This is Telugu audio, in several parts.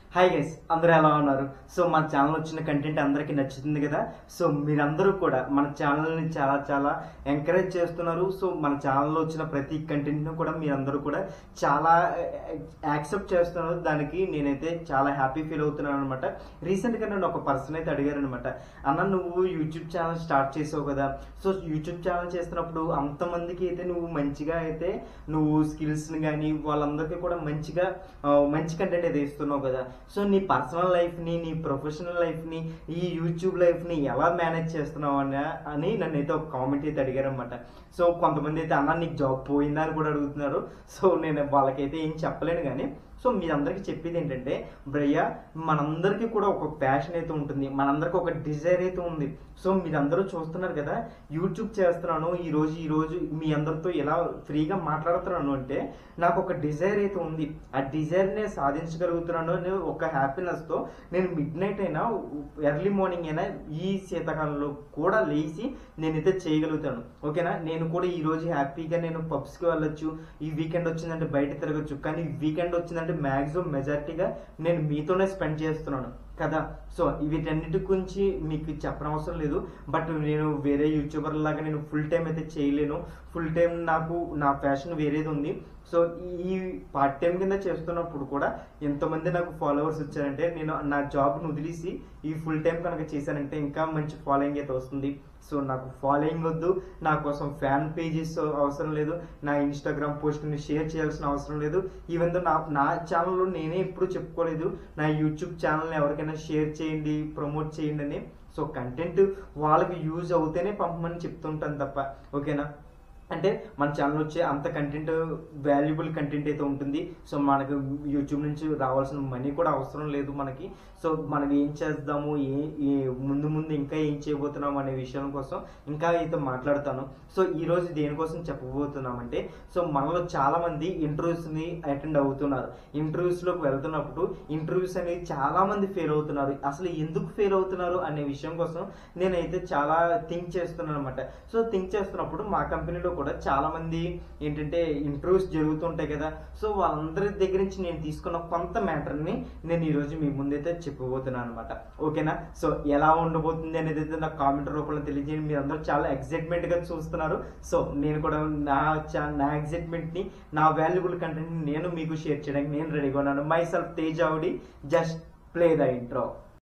హాయ్ గైస్ అందరూ ఎలా ఉన్నారు సో మన ఛానల్ వచ్చిన కంటెంట్ అందరికీ నచ్చుతుంది కదా సో మీరందరూ కూడా మన ఛానల్ని చాలా చాలా ఎంకరేజ్ చేస్తున్నారు సో మన ఛానల్లో వచ్చిన ప్రతి కంటెంట్ను కూడా మీరందరూ కూడా చాలా యాక్సెప్ట్ చేస్తున్నారు దానికి నేనైతే చాలా హ్యాపీ ఫీల్ అవుతున్నాను అనమాట రీసెంట్గా నన్ను ఒక పర్సన్ అయితే అడిగారు అనమాట అన్న నువ్వు యూట్యూబ్ ఛానల్ స్టార్ట్ చేసావు కదా సో యూట్యూబ్ ఛానల్ చేస్తున్నప్పుడు అంతమందికి అయితే నువ్వు మంచిగా అయితే నువ్వు స్కిల్స్ని కానీ వాళ్ళందరికీ కూడా మంచిగా ఆ, మంచి కంటెంట్ అయితే ఇస్తున్నావు కదా సో నీ పర్సనల్ లైఫ్ని నీ ప్రొఫెషనల్ లైఫ్ని ఈ యూట్యూబ్ లైఫ్ని ఎలా మేనేజ్ చేస్తున్నావు అని అని నన్ను అయితే ఒక కామెంట్ అయితే అడిగారు అనమాట సో కొంతమంది అయితే అన్న నీకు జాబ్ పోయిందా అని కూడా అడుగుతున్నారు సో నేను వాళ్ళకైతే ఏం చెప్పలేను కానీ సో మీ అందరికీ చెప్పేది ఏంటంటే బ్రయ్య మనందరికీ కూడా ఒక ప్యాషన్ అయితే ఉంటుంది మనందరికీ ఒక డిజైర్ అయితే ఉంది సో మీరందరూ చూస్తున్నారు కదా యూట్యూబ్ చేస్తున్నాను ఈ రోజు ఈ రోజు మీ అందరితో ఎలా ఫ్రీగా మాట్లాడుతున్నాను అంటే నాకు ఒక డిజైర్ అయితే ఉంది ఆ డిజైర్ నే సాధించగలుగుతున్నాను అనే ఒక హ్యాపీనెస్ తో నేను మిడ్ నైట్ అయినా ఎర్లీ మార్నింగ్ అయినా ఈ శీతాకాలంలో కూడా లేచి నేనైతే చేయగలుగుతాను ఓకేనా నేను కూడా ఈ రోజు హ్యాపీగా నేను పబ్స్కి వెళ్ళొచ్చు ఈ వీకెండ్ వచ్చిందంటే బయట తిరగచ్చు కానీ వీకెండ్ వచ్చిందంటే మ్యాక్సిమం మెజారిటీగా నేను మీతోనే స్పెండ్ చేస్తున్నాను కదా సో వీటన్నిటి గురించి మీకు చెప్పనవసరం లేదు బట్ నేను వేరే యూట్యూబర్ లాగా నేను ఫుల్ టైం అయితే చేయలేను ఫుల్ టైం నాకు నా ప్యాషన్ వేరేది ఉంది సో ఈ పార్ట్ టైం కింద చేస్తున్నప్పుడు కూడా ఎంతమంది నాకు ఫాలోవర్స్ వచ్చారంటే నేను నా జాబ్ను వదిలేసి ఈ ఫుల్ టైం కనుక చేశానంటే ఇంకా మంచి ఫాలోయింగ్ అయితే వస్తుంది సో నాకు ఫాలోయింగ్ వద్దు నా కోసం ఫ్యాన్ పేజెస్ అవసరం లేదు నా ఇన్స్టాగ్రామ్ పోస్ట్ని షేర్ చేయాల్సిన అవసరం లేదు ఈవెన్ దో నా నా ఛానల్లో నేనే ఎప్పుడు చెప్పుకోలేదు నా యూట్యూబ్ ఛానల్ని ఎవరికైనా షేర్ చేయండి ప్రమోట్ చేయండి అని సో కంటెంట్ వాళ్ళకి యూజ్ అవుతేనే పంపమని చెప్తుంటాను తప్ప ఓకేనా అంటే మన ఛానల్ వచ్చే అంత కంటెంట్ వాల్యుబుల్ కంటెంట్ అయితే ఉంటుంది సో మనకు యూట్యూబ్ నుంచి రావాల్సిన మనీ కూడా అవసరం లేదు మనకి సో మనం ఏం చేద్దాము ఏ ఏ ముందు ముందు ఇంకా ఏం చేయబోతున్నాం అనే విషయం కోసం ఇంకా అయితే మాట్లాడతాను సో ఈ రోజు దేనికోసం చెప్పబోతున్నామంటే సో మనలో చాలా మంది ఇంటర్వ్యూస్ ని అటెండ్ అవుతున్నారు ఇంటర్వ్యూస్ లోకి వెళ్తున్నప్పుడు ఇంటర్వ్యూస్ అనేది చాలా మంది ఫెయిల్ అవుతున్నారు అసలు ఎందుకు ఫెయిల్ అవుతున్నారు అనే విషయం కోసం నేనైతే చాలా థింక్ చేస్తున్నాను అనమాట సో థింక్ చేస్తున్నప్పుడు మా కంపెనీలో కూడా చాలా మంది ఏంటంటే ఇంటర్వ్యూస్ జరుగుతుంటాయి కదా సో వాళ్ళందరి దగ్గర నుంచి నేను తీసుకున్న కొంత మ్యాటర్ని నేను ఈరోజు మీ ముందైతే చెప్పబోతున్నాను అనమాట ఓకేనా సో ఎలా ఉండబోతుంది అనేది అయితే నాకు కామెంట్ రూపంలో తెలియజేయండి మీరు అందరూ చాలా ఎక్సైట్మెంట్ గా చూస్తున్నారు సో నేను కూడా నా చా- నా ఎక్సైట్మెంట్ ని నా వాల్యుబుల్ కంటెంట్ ని నేను మీకు షేర్ చేయడానికి నేను రెడీగా ఉన్నాను మై సెల్ఫ్ తేజావుడి జస్ట్ ప్లే ద ఇంట్రో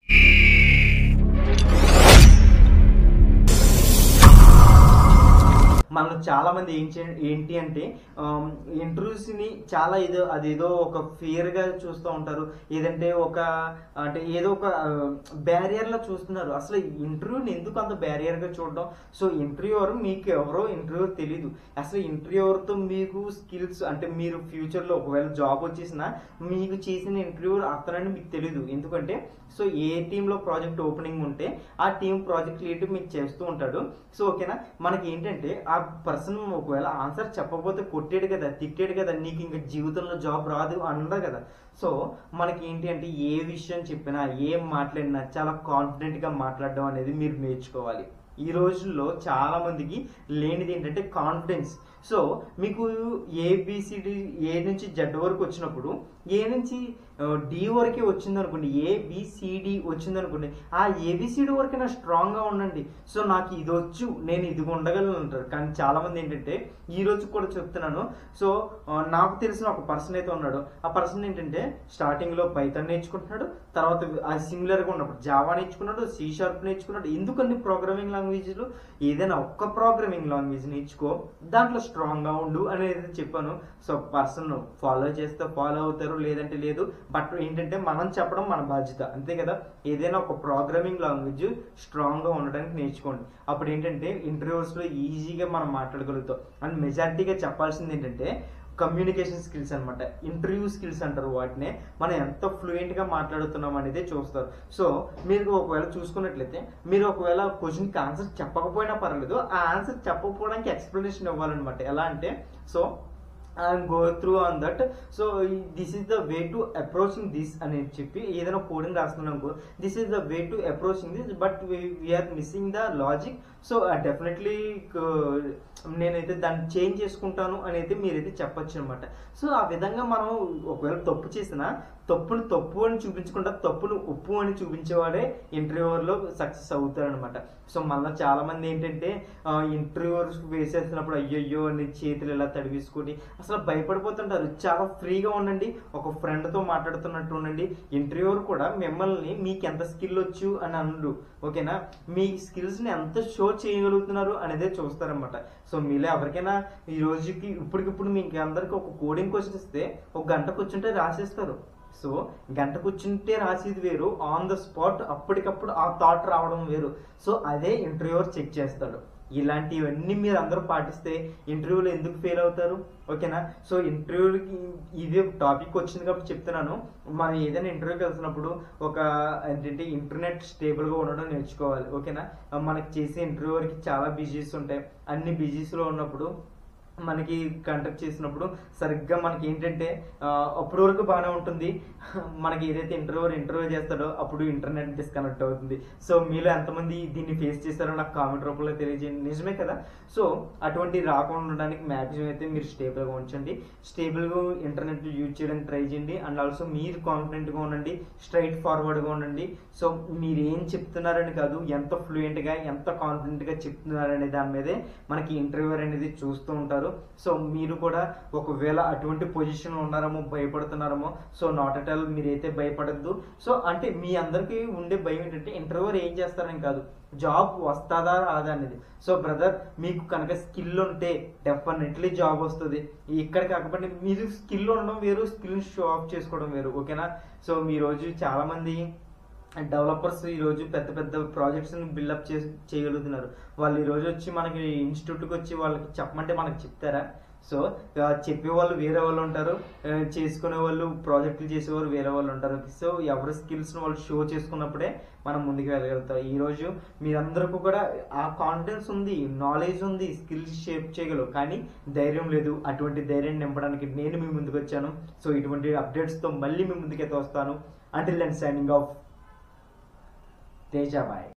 మనలో చాలా మంది ఏం చే ఏంటి అంటే ఇంటర్వ్యూస్ ని చాలా ఏదో అదేదో ఒక ఫియర్ గా చూస్తూ ఉంటారు ఏదంటే ఒక అంటే ఏదో ఒక బ్యారియర్ లా చూస్తున్నారు అసలు ఇంటర్వ్యూని ఎందుకు అంత బ్యారియర్ గా చూడడం సో ఇంటర్వ్యూవర్ మీకు ఎవరో ఇంటర్వ్యూ తెలీదు అసలు ఇంటర్వ్యూవర్ తో మీకు స్కిల్స్ అంటే మీరు ఫ్యూచర్ లో ఒకవేళ జాబ్ వచ్చేసినా మీకు చేసిన ఇంటర్వ్యూ అతనని మీకు తెలీదు ఎందుకంటే సో ఏ టీంలో ప్రాజెక్ట్ ఓపెనింగ్ ఉంటే ఆ టీం ప్రాజెక్ట్ లీడ్ మీకు చేస్తూ ఉంటాడు సో ఓకేనా మనకి ఏంటంటే ఆ పర్సన్ ఒకవేళ ఆన్సర్ చెప్పకపోతే కొట్టాడు కదా తిట్టాడు కదా నీకు ఇంకా జీవితంలో జాబ్ రాదు అన్నాడు కదా సో మనకి ఏంటి అంటే ఏ విషయం చెప్పినా ఏం మాట్లాడినా చాలా కాన్ఫిడెంట్ గా మాట్లాడడం అనేది మీరు నేర్చుకోవాలి ఈ రోజుల్లో చాలా మందికి లేనిది ఏంటంటే కాన్ఫిడెన్స్ సో మీకు ఏబిసిడి ఏ నుంచి జెడ్ వరకు వచ్చినప్పుడు ఏ నుంచి డి వరకే వచ్చింది అనుకోండి ఏబిసిడి వచ్చింది అనుకోండి ఆ ఏబిసిడి వరకైనా స్ట్రాంగ్ గా ఉండండి సో నాకు ఇది వచ్చు నేను ఇది ఉండగలను అంటారు కానీ చాలా మంది ఏంటంటే ఈ రోజు కూడా చెప్తున్నాను సో ఆ, నాకు తెలిసిన ఒక పర్సన్ అయితే ఉన్నాడు ఆ పర్సన్ ఏంటంటే స్టార్టింగ్ లో పైథాన్ నేర్చుకుంటున్నాడు తర్వాత ఆ సిమిలర్ గా ఉన్నప్పుడు జావా నేర్చుకున్నాడు సి షార్ప్ నేర్చుకున్నాడు ఎందుకన్ని ప్రోగ్రామింగ్ లాంగ్వేజ్లు ఏదైనా ఒక్క ప్రోగ్రామింగ్ లాంగ్వేజ్ నేర్చుకో దాంట్లో స్ట్రాంగ్ గా ఉండు అనేది చెప్పాను సో పర్సన్ ఫాలో చేస్తే ఫాలో అవుతారు లేదంటే లేదు బట్ ఏంటంటే మనం చెప్పడం మన బాధ్యత అంతే కదా ఏదైనా ఒక ప్రోగ్రామింగ్ లాంగ్వేజ్ స్ట్రాంగ్ గా ఉండడానికి నేర్చుకోండి అప్పుడు ఏంటంటే ఇంటర్వ్యూస్ లో ఈజీగా మనం మాట్లాడగలుగుతాం అండ్ మెజారిటీగా చెప్పాల్సింది ఏంటంటే కమ్యూనికేషన్ స్కిల్స్ అన్నమాట ఇంటర్వ్యూ స్కిల్స్ అంటారు వాటినే మనం ఎంత ఫ్లూయెంట్ గా మాట్లాడుతున్నాం అనేది చూస్తారు సో మీరు ఒకవేళ చూసుకున్నట్లయితే మీరు ఒకవేళ క్వశ్చన్ కి ఆన్సర్ చెప్పకపోయినా పర్లేదు ఆ ఆన్సర్ చెప్పకపోవడానికి ఎక్స్ప్లెనేషన్ ఇవ్వాలన్నమాట ఎలా అంటే so I'm go through on that so this is the way to approaching this అని చెప్పి ఏదైనా కోడింగ్ రాస్తున్నాం అనుకో this is the way to approaching this but we're missing the logic so definitely నేనైతే దాన్ని చేంజ్ చేసుకుంటాను అని అయితే మీరైతే చెప్పొచ్చు అనమాట సో ఆ విధంగా మనం ఒకవేళ తప్పు చేసినా తప్పును తప్పు అని చూపించకుండా తప్పును ఉప్పు అని చూపించేవాడే ఇంటర్వ్యూవర్లో సక్సెస్ అవుతారనమాట సో మళ్ళీ చాలా మంది ఏంటంటే ఇంటర్వ్యూవర్స్ వేసేసినప్పుడు అయ్యయ్యో అని చేతులు ఇలా తడివేసుకొని అసలు భయపడిపోతుంటారు చాలా ఫ్రీగా ఉండండి ఒక ఫ్రెండ్తో మాట్లాడుతున్నట్టు ఉండండి ఇంటర్వ్యూవర్ కూడా మిమ్మల్ని మీకు ఎంత స్కిల్ వచ్చు అని అనడు ఓకేనా మీ స్కిల్స్ని ఎంత షో చేయగలుగుతున్నారు అనేదే చూస్తారనమాట సో మీలో ఎవరికైనా ఈ రోజుకి ఇప్పటికిప్పుడు మీకు అందరికి ఒక కోడింగ్ క్వశ్చన్ ఇస్తే ఒక గంట కూర్చుంటే రాసేస్తారు సో గంట కూర్చుంటే రాసేది వేరు ఆన్ ద స్పాట్ అప్పటికప్పుడు ఆ థాట్ రావడం వేరు సో అదే ఇంటర్వ్యూవర్ చెక్ చేస్తాడు ఇలాంటివన్నీ మీరు అందరూ పాటిస్తే ఇంటర్వ్యూలో ఎందుకు ఫెయిల్ అవుతారు ఓకేనా సో ఇంటర్వ్యూకి ఇదే టాపిక్ వచ్చింది కాబట్టి చెప్తున్నాను మనం ఏదైనా ఇంటర్వ్యూకి వెళ్తున్నప్పుడు ఒక ఏంటంటే ఇంటర్నెట్ స్టేబుల్గా ఉండడం నేర్చుకోవాలి ఓకేనా మనకి చేసే ఇంటర్వ్యూవర్కి చాలా బిజీస్ ఉంటాయి అన్ని బిజీస్లో ఉన్నప్పుడు మనకి కండక్ట్ చేసినప్పుడు సరిగ్గా మనకి ఏంటంటే ఆ, అప్పటి వరకు బాగానే ఉంటుంది మనకి ఏదైతే ఇంటర్వ్యూ ఇంటర్వ్యూ చేస్తాడో అప్పుడు ఇంటర్నెట్ డిస్కనెక్ట్ అవుతుంది సో మీలో ఎంతమంది దీన్ని ఫేస్ చేస్తారో నాకు కామెంట్ రూపంలో తెలియజేయండి నిజమే కదా సో అటువంటి రాకుండా ఉండడానికి మ్యాక్సిమం అయితే మీరు స్టేబుల్గా ఉంచండి స్టేబుల్గా ఇంటర్నెట్ యూజ్ చేయడానికి ట్రై చేయండి అండ్ ఆల్సో మీరు కాన్ఫిడెంట్గా ఉండండి స్ట్రైట్ ఫార్వర్డ్గా ఉండండి సో మీరు ఏం చెప్తున్నారని కాదు ఎంత ఫ్లూయెంట్గా ఎంత కాన్ఫిడెంట్గా చెప్తున్నారనే దాని మీదే మనకి ఇంటర్వ్యూర్ అనేది చూస్తూ ఉంటారు సో మీరు కూడా ఒకవేళ అటువంటి పొజిషన్లో ఉన్నారేమో భయపడుతున్నారేమో సో నాట్ అట్ ఆల్ మీరైతే భయపడద్దు సో అంటే మీ అందరికీ ఉండే భయం ఏంటంటే ఇంటర్వ్యూర్ ఏం చేస్తారని కాదు జాబ్ వస్తుందా రాదా అనేది సో బ్రదర్ మీకు కనుక స్కిల్ ఉంటే డెఫినెట్లీ జాబ్ వస్తుంది ఇక్కడ కాకపోతే మీరు స్కిల్ ఉండడం వేరు స్కిల్ షో ఆఫ్ చేసుకోవడం వేరు ఓకేనా సో మీ రోజు చాలా మంది డెవలపర్స్ ఈ రోజు పెద్ద పెద్ద ప్రాజెక్ట్స్ బిల్డప్ చేసి చేయగలుగుతున్నారు వాళ్ళు ఈ రోజు వచ్చి మనకి ఇన్స్టిట్యూట్కి వచ్చి వాళ్ళకి చెప్పమంటే మనకి చెప్తారా సో ఆ, చెప్పే వాళ్ళు వేరే వాళ్ళు ఉంటారు ఆ, చేసుకునే వాళ్ళు ప్రాజెక్టులు చేసేవారు వేరే వాళ్ళు ఉంటారు సో ఎవరి స్కిల్స్ని వాళ్ళు షో చేసుకున్నప్పుడే మనం ముందుకు వెళ్ళగలుగుతాం ఈ రోజు మీరందరికీ కూడా ఆ కాన్ఫిడెన్స్ ఉంది నాలెడ్జ్ ఉంది స్కిల్స్ షేప్ చేయగలరు కానీ ధైర్యం లేదు అటువంటి ధైర్యం నింపడానికి నేను మీ ముందుకు వచ్చాను సో ఇటువంటి అప్డేట్స్తో మళ్ళీ మీ ముందుకైతే వస్తాను until then signing off Tejabai